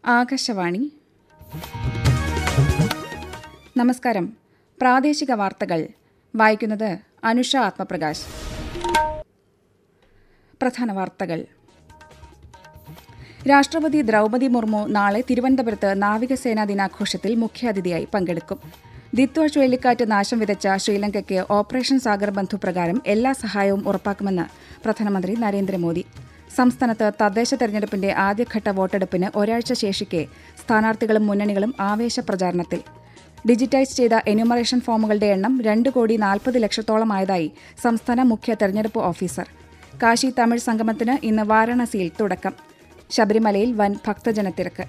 ആകാശവാണി നമസ്കാരം പ്രാദേശിക വാർത്തകൾ വായിക്കുന്നത് അനുഷ ആത്മപ്രകാശ് പ്രധാന വാർത്തകൾ രാഷ്ട്രപതി ദ്രൗപദി മുർമു നാളെ തിരുവനന്തപുരത്ത് നാവികസേനാ ദിനാഘോഷത്തിൽ മുഖ്യാതിഥിയായി പങ്കെടുക്കും ദിത്വ ചുഴലിക്കാറ്റ് നാശം വിതച്ച ശ്രീലങ്കയ്ക്ക് ഓപ്പറേഷൻ സാഗർ ബന്ധു പ്രകാരം എല്ലാ സഹായവും ഉറപ്പാക്കുമെന്ന് പ്രധാനമന്ത്രി നരേന്ദ്രമോദി സംസ്ഥാനത്ത് തദ്ദേശ തെരഞ്ഞെടുപ്പിന്റെ ആദ്യഘട്ട വോട്ടെടുപ്പിന് ഒരാഴ്ച ശേഷിക്കെ സ്ഥാനാർത്ഥികളും മുന്നണികളും ആവേശ പ്രചാരണത്തിൽ ഡിജിറ്റൈസ് ചെയ്ത എന്യൂമറേഷൻ ഫോമുകളുടെ എണ്ണം രണ്ട് കോടി നാൽപ്പത് ലക്ഷത്തോളമായതായി സംസ്ഥാന മുഖ്യ തെരഞ്ഞെടുപ്പ് ഓഫീസർ കാശി തമിഴ് സംഗമത്തിന് ഇന്ന് വാരാണസിയിൽ തുടക്കം ശബരിമലയിൽ വൻ ഭക്തജനത്തിരക്ക്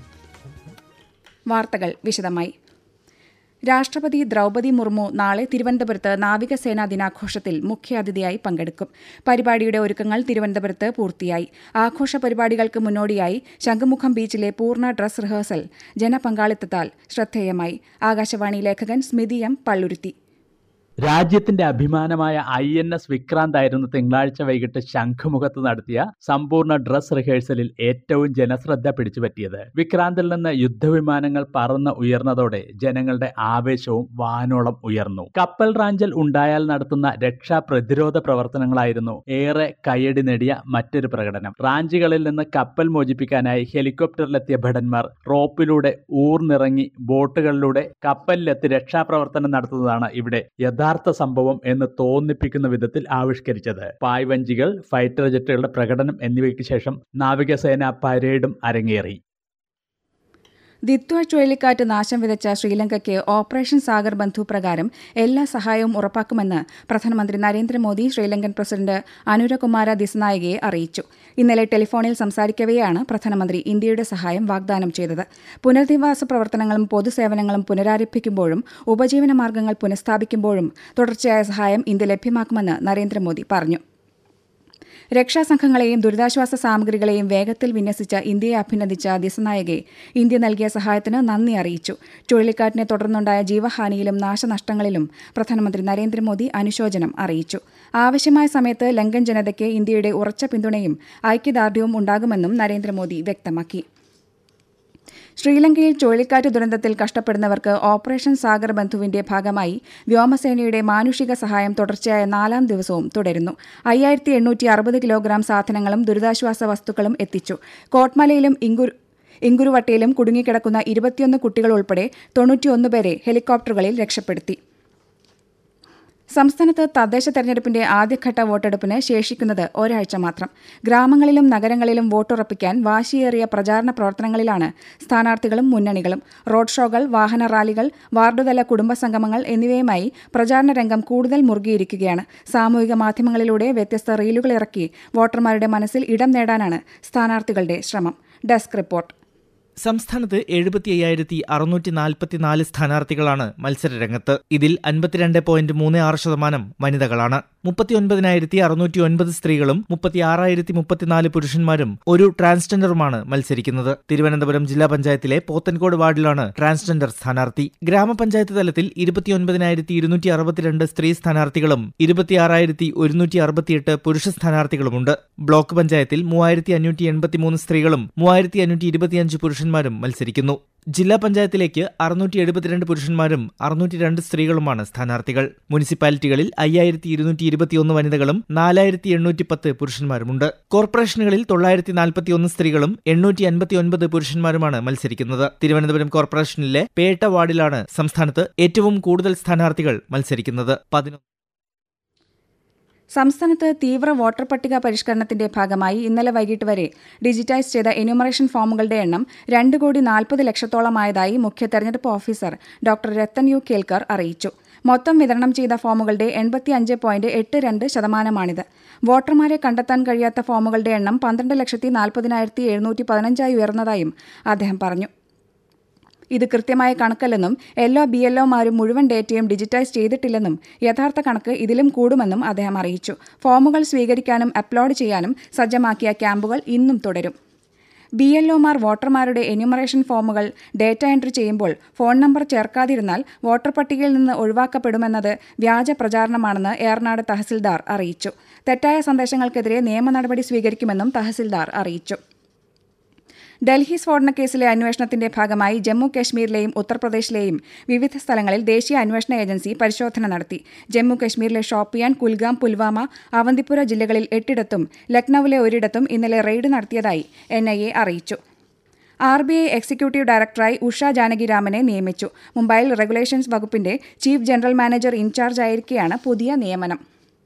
വാർത്തകൾ വിശദമായി രാഷ്ട്രപതി ദ്രൗപദി മുർമു നാളെ തിരുവനന്തപുരത്ത് നാവികസേനാ ദിനാഘോഷത്തിൽ മുഖ്യാതിഥിയായി പങ്കെടുക്കും പരിപാടിയുടെ ഒരുക്കങ്ങൾ തിരുവനന്തപുരത്ത് പൂർത്തിയായി ആഘോഷ പരിപാടികൾക്ക് മുന്നോടിയായി ശംഖുമുഖം ബീച്ചിലെ പൂർണ്ണ ഡ്രസ് റിഹേഴ്സൽ ജനപങ്കാളിത്തത്താൽ ശ്രദ്ധേയമായി ആകാശവാണി ലേഖകൻ സ്മിതി എം പള്ളുരുത്തി രാജ്യത്തിന്റെ അഭിമാനമായ ഐ എൻ എസ് വിക്രാന്ത് ആയിരുന്നു തിങ്കളാഴ്ച വൈകിട്ട് ശംഖുമുഖത്ത് നടത്തിയ സമ്പൂർണ്ണ ഡ്രസ് റിഹേഴ്സലിൽ ഏറ്റവും ജനശ്രദ്ധ പിടിച്ചുപറ്റിയത് വിക്രാന്തിൽ നിന്ന് യുദ്ധവിമാനങ്ങൾ പറന്ന് ഉയർന്നതോടെ ജനങ്ങളുടെ ആവേശവും വാനോളം ഉയർന്നു കപ്പൽ റാഞ്ചൽ ഉണ്ടായാൽ നടത്തുന്ന രക്ഷാ പ്രതിരോധ പ്രവർത്തനങ്ങളായിരുന്നു ഏറെ കയ്യടി നേടിയ മറ്റൊരു പ്രകടനം റാഞ്ചികളിൽ നിന്ന് കപ്പൽ മോചിപ്പിക്കാനായി ഹെലികോപ്റ്ററിലെത്തിയ ഭടന്മാർ റോപ്പിലൂടെ ഊർന്നിറങ്ങി ബോട്ടുകളിലൂടെ കപ്പലിലെത്തി രക്ഷാപ്രവർത്തനം നടത്തുന്നതാണ് ഇവിടെ യഥാർത്ഥ സംഭവം എന്ന് തോന്നിപ്പിക്കുന്ന വിധത്തിൽ ആവിഷ്കരിച്ചത് പായ്വഞ്ചികൾ ഫൈറ്റർ ജെറ്റുകളുടെ പ്രകടനം എന്നിവയ്ക്ക് ശേഷം നാവികസേന പരേഡും അരങ്ങേറി ദിത്വ ചുഴലിക്കാറ്റ് നാശം വിതച്ച ശ്രീലങ്കയ്ക്ക് ഓപ്പറേഷൻ സാഗർ ബന്ധു പ്രകാരം എല്ലാ സഹായവും ഉറപ്പാക്കുമെന്ന് പ്രധാനമന്ത്രി നരേന്ദ്രമോദി ശ്രീലങ്കൻ പ്രസിഡന്റ് അനുരകുമാര ദിസനായകയെ അറിയിച്ചു ഇന്നലെ ടെലിഫോണിൽ സംസാരിക്കവെയാണ് പ്രധാനമന്ത്രി ഇന്ത്യയുടെ സഹായം വാഗ്ദാനം ചെയ്തത് പുനരധിവാസ പ്രവർത്തനങ്ങളും പൊതുസേവനങ്ങളും പുനരാരംഭിക്കുമ്പോഴും ഉപജീവന മാർഗങ്ങൾ പുനഃസ്ഥാപിക്കുമ്പോഴും തുടർച്ചയായ സഹായം ഇന്ത്യ ലഭ്യമാക്കുമെന്ന് നരേന്ദ്രമോദി പറഞ്ഞു രക്ഷാസംഘങ്ങളെയും ദുരിതാശ്വാസ സാമഗ്രികളെയും വേഗത്തിൽ വിന്യസിച്ച ഇന്ത്യയെ അഭിനന്ദിച്ച ദിസനായകെ ഇന്ത്യ നൽകിയ സഹായത്തിന് നന്ദി അറിയിച്ചു ചുഴലിക്കാറ്റിനെ തുടർന്നുണ്ടായ ജീവഹാനിയിലും നാശനഷ്ടങ്ങളിലും പ്രധാനമന്ത്രി നരേന്ദ്രമോദി അനുശോചനം അറിയിച്ചു ആവശ്യമായ സമയത്ത് ലങ്കൻ ജനതയ്ക്ക് ഇന്ത്യയുടെ ഉറച്ച പിന്തുണയും ഐക്യദാർഢ്യവും ഉണ്ടാകുമെന്നും നരേന്ദ്രമോദി വ്യക്തമാക്കി ശ്രീലങ്കയിൽ ചുഴലിക്കാറ്റ് ദുരന്തത്തിൽ കഷ്ടപ്പെടുന്നവർക്ക് ഓപ്പറേഷൻ സാഗർ ബന്ധുവിന്റെ ഭാഗമായി വ്യോമസേനയുടെ മാനുഷിക സഹായം തുടർച്ചയായ നാലാം ദിവസവും തുടരുന്നു അയ്യായിരത്തി എണ്ണൂറ്റി അറുപത് കിലോഗ്രാം സാധനങ്ങളും ദുരിതാശ്വാസ വസ്തുക്കളും എത്തിച്ചു കോട്ട്മലയിലും ഇങ്കുരു ഇങ്കുരുവട്ടയിലും കുടുങ്ങിക്കിടക്കുന്ന ഇരുപത്തിയൊന്ന് കുട്ടികൾ ഉൾപ്പെടെ തൊണ്ണൂറ്റിയൊന്ന് പേരെ ഹെലികോപ്റ്ററുകളിൽ രക്ഷപ്പെടുത്തി സംസ്ഥാനത്ത് തദ്ദേശ തെരഞ്ഞെടുപ്പിന്റെ ആദ്യഘട്ട വോട്ടെടുപ്പിന് ശേഷിക്കുന്നത് ഒരാഴ്ച മാത്രം ഗ്രാമങ്ങളിലും നഗരങ്ങളിലും വോട്ടുറപ്പിക്കാൻ വാശിയേറിയ പ്രചാരണ പ്രവർത്തനങ്ങളിലാണ് സ്ഥാനാർത്ഥികളും മുന്നണികളും റോഡ് ഷോകൾ വാഹന റാലികൾ വാർഡുതല കുടുംബസംഗമങ്ങൾ എന്നിവയുമായി പ്രചാരണ രംഗം കൂടുതൽ മുറുകിയിരിക്കുകയാണ് സാമൂഹിക മാധ്യമങ്ങളിലൂടെ വ്യത്യസ്ത റീലുകൾ ഇറക്കി വോട്ടർമാരുടെ മനസ്സിൽ ഇടം നേടാനാണ് സ്ഥാനാർത്ഥികളുടെ ശ്രമം ഡെസ്ക് റിപ്പോർട്ട് സംസ്ഥാനത്ത് എഴുപത്തി അയ്യായിരത്തി അറുന്നൂറ്റി നാൽപ്പത്തിനാല് സ്ഥാനാർത്ഥികളാണ് മത്സരരംഗത്ത് ഇതിൽ അൻപത്തിരണ്ട് പോയിന്റ് മൂന്ന് ആറ് ശതമാനം വനിതകളാണ് മുപ്പത്തിയൊൻപതിനായിരത്തി അറുന്നൂറ്റി ഒൻപത് സ്ത്രീകളും മുപ്പത്തി ആറായിരത്തി മുപ്പത്തിനാല് പുരുഷന്മാരും ഒരു ട്രാൻസ്ജെൻഡറുമാണ് മത്സരിക്കുന്നത് തിരുവനന്തപുരം ജില്ലാ പഞ്ചായത്തിലെ പോത്തൻകോട് വാർഡിലാണ് ട്രാൻസ്ജെൻഡർ സ്ഥാനാർത്ഥി ഗ്രാമപഞ്ചായത്ത് തലത്തിൽ ഇരുപത്തിയൊൻപതിനായിരത്തി ഇരുന്നൂറ്റി അറുപത്തിരണ്ട് സ്ത്രീ സ്ഥാനാർത്ഥികളും ഇരുപത്തിയാറായിരത്തി ഒരുന്നൂറ്റി അറുപത്തിയെട്ട് പുരുഷ സ്ഥാനാർത്ഥികളുമുണ്ട് ബ്ലോക്ക് പഞ്ചായത്തിൽ മൂവായിരത്തി അഞ്ഞൂറ്റി എൺപത്തിമൂന്ന് സ്ത്രീകളും മൂവായിരത്തി അഞ്ഞൂറ്റി ഇരുപത്തിയഞ്ച് പുരുഷന്മാരും മത്സരിക്കുന്നു ജില്ലാ പഞ്ചായത്തിലേക്ക് അറുന്നൂറ്റി എഴുപത്തിരണ്ട് പുരുഷന്മാരും അറുന്നൂറ്റി രണ്ട് സ്ത്രീകളുമാണ് സ്ഥാനാർത്ഥികൾ മുനിസിപ്പാലിറ്റികളിൽ അയ്യായിരത്തി ഇരുന്നൂറ്റി ഇരുപത്തിയൊന്ന് വനിതകളും നാലായിരത്തി എണ്ണൂറ്റി പത്ത് പുരുഷന്മാരുമുണ്ട് കോർപ്പറേഷനുകളിൽ തൊള്ളായിരത്തി നാൽപ്പത്തിയൊന്ന് സ്ത്രീകളും എണ്ണൂറ്റി അൻപത്തിയൊൻപത് പുരുഷന്മാരുമാണ് മത്സരിക്കുന്നത് തിരുവനന്തപുരം കോർപ്പറേഷനിലെ പേട്ട വാർഡിലാണ് സംസ്ഥാനത്ത് ഏറ്റവും കൂടുതൽ സ്ഥാനാർത്ഥികൾ മത്സരിക്കുന്നത് പതിനൊന്ന് സംസ്ഥാനത്ത് തീവ്ര വോട്ടർ പട്ടിക പരിഷ്കരണത്തിന്റെ ഭാഗമായി ഇന്നലെ വൈകിട്ട് വരെ ഡിജിറ്റൈസ് ചെയ്ത എന്യൂമറേഷൻ ഫോമുകളുടെ എണ്ണം രണ്ട് കോടി നാൽപ്പത് ലക്ഷത്തോളമായതായി മുഖ്യ തെരഞ്ഞെടുപ്പ് officer doctor Rathan U Kelkar അറിയിച്ചു മൊത്തം വിതരണം ചെയ്ത ഫോമുകളുടെ എൺപത്തിയഞ്ച് പോയിന്റ് എട്ട് രണ്ട് ശതമാനമാണിത് വോട്ടർമാരെ കണ്ടെത്താൻ കഴിയാത്ത ഫോമുകളുടെ എണ്ണം പന്ത്രണ്ട് ലക്ഷത്തി നാൽപ്പതിനായിരത്തി എഴുന്നൂറ്റി പതിനഞ്ചായി ഉയർന്നതായും അദ്ദേഹം പറഞ്ഞു ഇത് കൃത്യമായ കണക്കല്ലെന്നും എല്ലാ ബി എൽ ഒമാരും മുഴുവൻ ഡേറ്റയും ഡിജിറ്റൈസ് ചെയ്തിട്ടില്ലെന്നും യഥാർത്ഥ കണക്ക് ഇതിലും കൂടുമെന്നും അദ്ദേഹം അറിയിച്ചു ഫോമുകൾ സ്വീകരിക്കാനും അപ്ലോഡ് ചെയ്യാനും സജ്ജമാക്കിയ ക്യാമ്പുകൾ ഇന്നും തുടരും ബി എൽ ഒമാർ വോട്ടർമാരുടെ എന്യൂമറേഷൻ ഫോമുകൾ ഡേറ്റ എൻട്രി ചെയ്യുമ്പോൾ ഫോൺ നമ്പർ ചേർക്കാതിരുന്നാൽ വോട്ടർ പട്ടികയിൽ നിന്ന് ഒഴിവാക്കപ്പെടുമെന്നത് വ്യാജ പ്രചാരണമാണെന്ന് ഏറനാട് തഹസിൽദാർ അറിയിച്ചു തെറ്റായ സന്ദേശങ്ങൾക്കെതിരെ നിയമ നടപടി സ്വീകരിക്കുമെന്നും തഹസിൽദാർ അറിയിച്ചു ഡൽഹി സ്ഫോടന കേസിലെ അന്വേഷണത്തിന്റെ ഭാഗമായി ജമ്മു കശ്മീരിലെയും ഉത്തർപ്രദേശിലെയും വിവിധ സ്ഥലങ്ങളിൽ ദേശീയ അന്വേഷണ ഏജൻസി പരിശോധന നടത്തി ജമ്മു കശ്മീരിലെ ഷോപ്പിയാൻ കുൽഗാം പുൽവാമ അവന്തിപ്പുര ജില്ലകളിൽ എട്ടിടത്തും ലക്നൌവിലെ ഒരിടത്തും ഇന്നലെ റെയ്ഡ് നടത്തിയതായി എൻ അറിയിച്ചു ആർ ബി ഐ എക്സിക്യൂട്ടീവ് ഡയറക്ടറായി ഉഷ ജാനകിരാമനെ നിയമിച്ചു മുംബൈയിൽ റെഗുലേഷൻസ് വകുപ്പിന്റെ ചീഫ് ജനറൽ മാനേജർ ഇൻചാർജ് ആയിരിക്കെയാണ് പുതിയ നിയമനം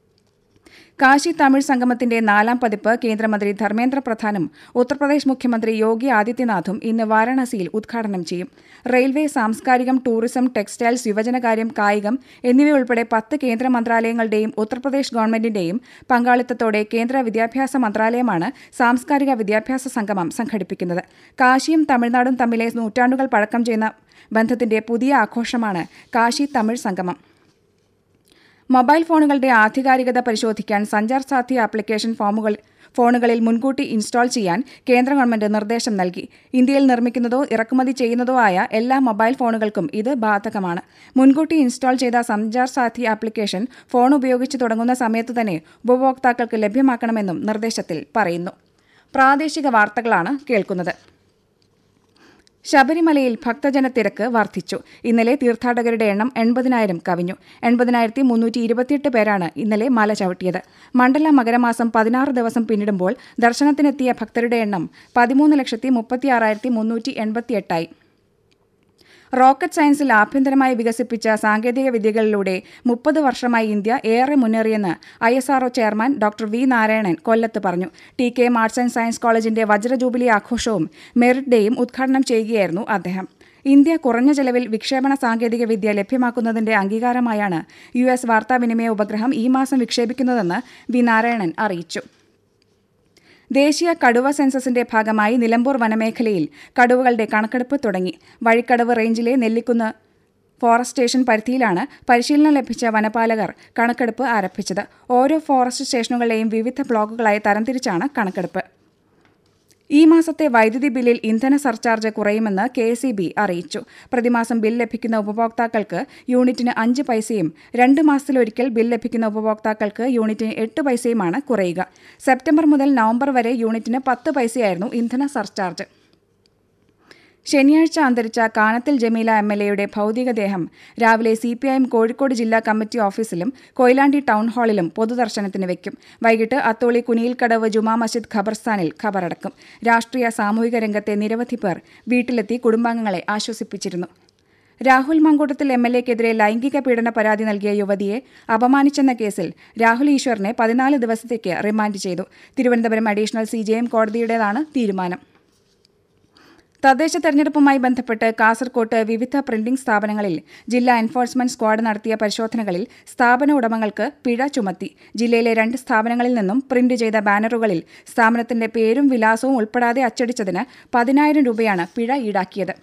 കാശി തമിഴ് സംഗമത്തിന്റെ നാലാം പതിപ്പ് കേന്ദ്രമന്ത്രി ധർമ്മേന്ദ്ര പ്രധാനും ഉത്തർപ്രദേശ് മുഖ്യമന്ത്രി യോഗി ആദിത്യനാഥും ഇന്ന് വാരാണസിയിൽ ഉദ്ഘാടനം ചെയ്യും റെയിൽവേ സാംസ്കാരികം ടൂറിസം ടെക്സ്റ്റൈൽസ് യുവജനകാര്യം കായികം എന്നിവയുൾപ്പെടെ പത്ത് കേന്ദ്ര മന്ത്രാലയങ്ങളുടെയും ഉത്തർപ്രദേശ് ഗവൺമെന്റിന്റെയും പങ്കാളിത്തത്തോടെ കേന്ദ്ര വിദ്യാഭ്യാസ മന്ത്രാലയമാണ് സാംസ്കാരിക വിദ്യാഭ്യാസ സംഗമം സംഘടിപ്പിക്കുന്നത് കാശിയും തമിഴ്നാടും തമ്മിലെ നൂറ്റാണ്ടുകൾ പഴക്കം ചെയ്യുന്ന ബന്ധത്തിന്റെ പുതിയ ആഘോഷമാണ് കാശി തമിഴ് സംഗമം മൊബൈൽ ഫോണുകളുടെ ആധികാരികത പരിശോധിക്കാൻ സഞ്ചാർ സാധ്യ ആപ്ലിക്കേഷൻ ഫോമുകൾ ഫോണുകളിൽ മുൻകൂട്ടി ഇൻസ്റ്റാൾ ചെയ്യാൻ കേന്ദ്ര ഗവൺമെന്റ് നിർദ്ദേശം നൽകി ഇന്ത്യയിൽ നിർമ്മിക്കുന്നതോ ഇറക്കുമതി ചെയ്യുന്നതോ ആയ എല്ലാ മൊബൈൽ ഫോണുകൾക്കും ഇത് ബാധകമാണ് മുൻകൂട്ടി ഇൻസ്റ്റാൾ ചെയ്ത സഞ്ചാർ സാധ്യ ആപ്ലിക്കേഷൻ ഫോൺ ഉപയോഗിച്ച് തുടങ്ങുന്ന സമയത്ത് തന്നെ ഉപഭോക്താക്കൾക്ക് ലഭ്യമാക്കണമെന്നും നിർദ്ദേശത്തിൽ പറയുന്നു പ്രാദേശിക വാർത്തകളാണ് കേൾക്കുന്നത് ശബരിമലയിൽ ഭക്തജന തിരക്ക് വർദ്ധിച്ചു ഇന്നലെ തീർത്ഥാടകരുടെ എണ്ണം എൺപതിനായിരം കവിഞ്ഞു എൺപതിനായിരത്തി മുന്നൂറ്റി ഇരുപത്തിയെട്ട് പേരാണ് ഇന്നലെ മല ചവിട്ടിയത് മണ്ഡല മകരമാസം പതിനാറ് ദിവസം പിന്നിടുമ്പോൾ ദർശനത്തിനെത്തിയ ഭക്തരുടെ എണ്ണം പതിമൂന്ന് ലക്ഷത്തി മുപ്പത്തിയാറായിരത്തി മുന്നൂറ്റി എൺപത്തിയെട്ടായി റോക്കറ്റ് സയൻസിൽ ആഭ്യന്തരമായി വികസിപ്പിച്ച സാങ്കേതിക വിദ്യകളിലൂടെ മുപ്പത് വർഷമായി ഇന്ത്യ ഏറെ മുന്നേറിയെന്ന് I S R O chairman doctor V Narayanan കൊല്ലത്ത് പറഞ്ഞു T K M arts and science കോളേജിന്റെ വജ്രജൂബിലി ആഘോഷവും മെറിറ്റ് ഡേയും ഉദ്ഘാടനം ചെയ്യുകയായിരുന്നു അദ്ദേഹം ഇന്ത്യ കുറഞ്ഞ ചെലവിൽ വിക്ഷേപണ സാങ്കേതിക വിദ്യ ലഭ്യമാക്കുന്നതിന്റെ അംഗീകാരമായാണ് യു എസ് വാർത്താവിനിമയ ഉപഗ്രഹം ഈ മാസം വിക്ഷേപിക്കുന്നതെന്ന് വി നാരായണൻ അറിയിച്ചു ദേശീയ കടുവ സെൻസസിന്റെ ഭാഗമായി നിലമ്പൂർ വനമേഖലയിൽ കടുവകളുടെ കണക്കെടുപ്പ് തുടങ്ങി വഴിക്കടവ് റേഞ്ചിലെ നെല്ലിക്കുന്ന് ഫോറസ്റ്റ് സ്റ്റേഷൻ പരിധിയിലാണ് പരിശീലനം ലഭിച്ച വനപാലകർ കണക്കെടുപ്പ് ആരംഭിച്ചത് ഓരോ ഫോറസ്റ്റ് സ്റ്റേഷനുകളെയും വിവിധ ബ്ലോക്കുകളായി തരംതിരിച്ചാണ് കണക്കെടുപ്പ് ഈ മാസത്തെ വൈദ്യുതി ബില്ലിൽ ഇന്ധന സർചാർജ് കുറയുമെന്ന് കെ എസ് ബി അറിയിച്ചു പ്രതിമാസം ബിൽ ലഭിക്കുന്ന ഉപഭോക്താക്കൾക്ക് യൂണിറ്റിന് അഞ്ച് പൈസയും രണ്ട് മാസത്തിലൊരിക്കൽ ബിൽ ലഭിക്കുന്ന ഉപഭോക്താക്കൾക്ക് യൂണിറ്റിന് എട്ട് പൈസയുമാണ് കുറയുക സെപ്റ്റംബർ മുതൽ നവംബർ വരെ യൂണിറ്റിന് പത്ത് പൈസയായിരുന്നു ഇന്ധന സർചാർജ് ശനിയാഴ്ച അന്തരിച്ച കാനത്തിൽ ജമീല എം എൽ എയുടെ ഭൗതികദേഹം രാവിലെ C P I M Kozhikode ജില്ലാ കമ്മിറ്റി ഓഫീസിലും കൊയിലാണ്ടി ടൗൺ ഹാളിലും പൊതുദർശനത്തിന് വയ്ക്കും വൈകിട്ട് അത്തോളി കുനിയിൽക്കടവ് ജുമാ മസ്ജിദ് ഖബർസ്ഥാനിൽ ഖബറടക്കും രാഷ്ട്രീയ സാമൂഹിക രംഗത്തെ നിരവധി പേർ വീട്ടിലെത്തി കുടുംബാംഗങ്ങളെ ആശ്വസിപ്പിച്ചിരുന്നു രാഹുൽ മങ്കൂട്ടത്തിൽ എം എൽ എക്കെതിരെ ലൈംഗിക പീഡന പരാതി നൽകിയ യുവതിയെ അപമാനിച്ചെന്ന കേസിൽ രാഹുൽ ഈശ്വറിനെ പതിനാല് ദിവസത്തേക്ക് റിമാൻഡ് ചെയ്തു Thiruvananthapuram additional C J M കോടതിയുടേതാണ് തീരുമാനം തദ്ദേശ തെരഞ്ഞെടുപ്പുമായി ബന്ധപ്പെട്ട് കാസർകോട്ട് വിവിധ പ്രിന്റിംഗ് സ്ഥാപനങ്ങളിൽ ജില്ലാ എൻഫോഴ്സ്മെന്റ് സ്ക്വാഡ് നടത്തിയ പരിശോധനകളിൽ സ്ഥാപന ഉടമകൾക്ക് പിഴ ചുമത്തി ജില്ലയിലെ രണ്ട് സ്ഥാപനങ്ങളിൽ നിന്നും പ്രിന്റ് ചെയ്ത ബാനറുകളിൽ സ്ഥാപനത്തിന്റെ പേരും വിലാസവും ഉൾപ്പെടാതെ അച്ചടിച്ചതിന് പതിനായിരം രൂപയാണ് പിഴ ഈടാക്കിയത്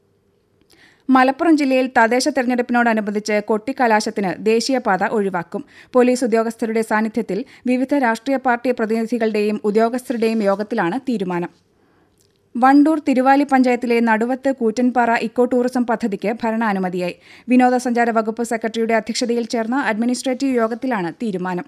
മലപ്പുറം ജില്ലയിൽ തദ്ദേശ തെരഞ്ഞെടുപ്പിനോടനുബന്ധിച്ച് കൊട്ടിക്കലാശത്തിന് ദേശീയപാത ഒഴിവാക്കും പോലീസ് ഉദ്യോഗസ്ഥരുടെ സാന്നിധ്യത്തിൽ വിവിധ രാഷ്ട്രീയ പാർട്ടി പ്രതിനിധികളുടെയും ഉദ്യോഗസ്ഥരുടെയും യോഗത്തിലാണ് തീരുമാനം വണ്ടൂർ തിരുവാലി പഞ്ചായത്തിലെ നടുവത്ത് കൂറ്റൻപാറ ഇക്കോ ടൂറിസം പദ്ധതിക്ക് ഭരണാനുമതിയായി വിനോദസഞ്ചാര വകുപ്പ് സെക്രട്ടറിയുടെ അധ്യക്ഷതയിൽ ചേർന്ന അഡ്മിനിസ്ട്രേറ്റീവ് യോഗത്തിലാണ് തീരുമാനം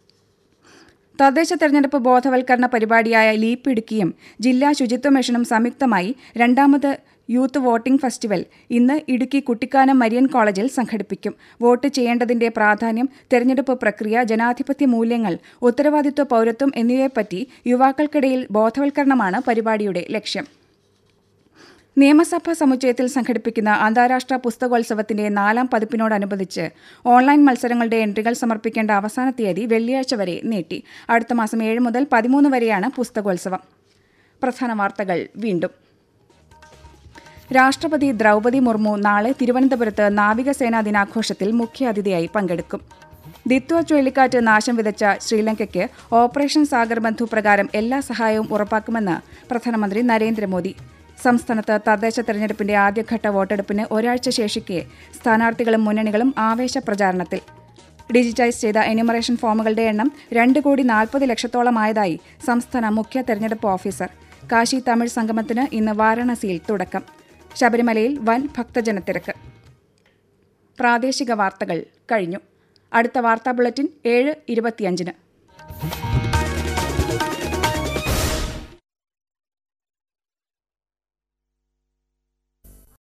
തദ്ദേശ തെരഞ്ഞെടുപ്പ് ബോധവൽക്കരണ പരിപാടിയായ ലീപ്പ് ഇടുക്കിയും ജില്ലാ ശുചിത്വ മിഷനും സംയുക്തമായി രണ്ടാമത് യൂത്ത് വോട്ടിംഗ് ഫെസ്റ്റിവൽ ഇന്ന് ഇടുക്കി കുട്ടിക്കാനം മരിയൻ കോളേജിൽ സംഘടിപ്പിക്കും വോട്ട് ചെയ്യേണ്ടതിന്റെ പ്രാധാന്യം തെരഞ്ഞെടുപ്പ് പ്രക്രിയ ജനാധിപത്യ മൂല്യങ്ങൾ ഉത്തരവാദിത്വ പൗരത്വം എന്നിവയെപ്പറ്റി യുവാക്കൾക്കിടയിൽ ബോധവൽക്കരണമാണ് പരിപാടിയുടെ ലക്ഷ്യം നിയമസഭാ സമുച്ചയത്തിൽ സംഘടിപ്പിക്കുന്ന അന്താരാഷ്ട്ര പുസ്തകോത്സവത്തിന്റെ നാലാം പതിപ്പിനോടനുബന്ധിച്ച് ഓൺലൈൻ മത്സരങ്ങളുടെ എൻട്രികൾ സമർപ്പിക്കേണ്ട അവസാന തീയതി വെള്ളിയാഴ്ച വരെ നീട്ടി അടുത്ത മാസം ഏഴ് മുതൽ പതിമൂന്ന് വരെയാണ് പുസ്തകോത്സവം പ്രധാന വാർത്തകൾ വീണ്ടും രാഷ്ട്രപതി ദ്രൗപദി മുർമു നാളെ തിരുവനന്തപുരത്ത് നാവികസേനാ ദിനാഘോഷത്തിൽ മുഖ്യാതിഥിയായി പങ്കെടുക്കും ദിത്വ ചുഴലിക്കാറ്റ് നാശം വിതച്ച ശ്രീലങ്കയ്ക്ക് ഓപ്പറേഷൻ സാഗർ ബന്ധു പ്രകാരം എല്ലാ സഹായവും ഉറപ്പാക്കുമെന്ന് പ്രധാനമന്ത്രി നരേന്ദ്രമോദി സംസ്ഥാനത്ത് തദ്ദേശ തെരഞ്ഞെടുപ്പിന്റെ ആദ്യഘട്ട വോട്ടെടുപ്പിന് ഒരാഴ്ച ശേഷിക്കെ സ്ഥാനാർത്ഥികളും മുന്നണികളും ആവേശ പ്രചാരണത്തിൽ ഡിജിറ്റൈസ് ചെയ്ത എന്യൂമറേഷൻ ഫോമുകളുടെ എണ്ണം രണ്ട് കോടി നാൽപ്പത് ലക്ഷത്തോളമായതായി സംസ്ഥാന മുഖ്യ തെരഞ്ഞെടുപ്പ് ഓഫീസർ കാശി തമിഴ് സംഗമത്തിന് ഇന്ന് വാരാണസിയിൽ തുടക്കം ശബരിമലയിൽ വൻ ഭക്തജനത്തിരക്ക് പ്രാദേശിക വാർത്തകൾ കഴിഞ്ഞു അടുത്ത വാർത്താ ബുള്ളറ്റിൻ ഏഴ് ഇരുപത്തിയഞ്ചിന്